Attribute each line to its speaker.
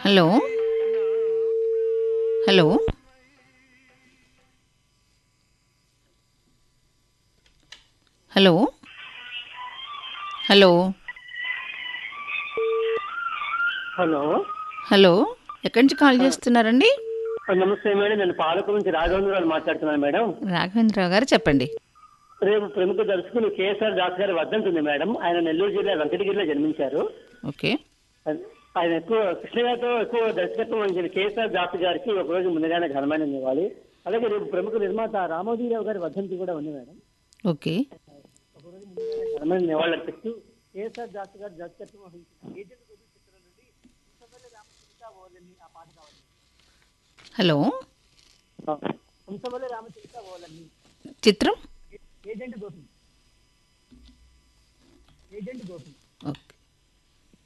Speaker 1: hello hello hello hello
Speaker 2: hello
Speaker 1: hello ఎక్కడి నుంచి call చేస్తున్నారండి
Speaker 2: నమస్తే మేడం నేను పాలక నుంచి రాఘవేంద్రరావు మాట్లాడుతున్నాను మేడం
Speaker 1: రాఘవేంద్రరావు గారు చెప్పండి
Speaker 2: రేపు ప్రముఖ దర్శకులు కేఎస్ఆర్ దాస్ గారి వర్ధంతుంది మేడం ఆయన నెల్లూరు జిల్లా వెంకటగిరిలో జన్మించారు
Speaker 1: ఓకే
Speaker 2: ఆయన ఎక్కువ కృష్ణ గారితో ఎక్కువ దర్శకత్వం వహించిన కేఎస్ఆర్ దాస్ గారికి ఒక రోజు ముందుగానే ఘనమైన ఇవ్వాలి అలాగే రేపు ప్రముఖ నిర్మాత రామోజీరావు గారి వర్ధంతి కూడా ఉంది మేడం
Speaker 1: ఓకే
Speaker 2: ఘనమైన నివాళులు అర్పిస్తూ కేఎస్ఆర్ దాస్ గారి దర్శకత్వం వహించిన ఏజెంట్ గురు చిత్రం నుండి హంసవల్లి రామచిలుక ఓలని ఆ పాట కావాలి
Speaker 1: హలో
Speaker 2: హంసవల్లి రామచిలుక ఓలని
Speaker 1: చిత్రం
Speaker 2: ఏజెంట్ గోపి ఏజెంట్ గోపి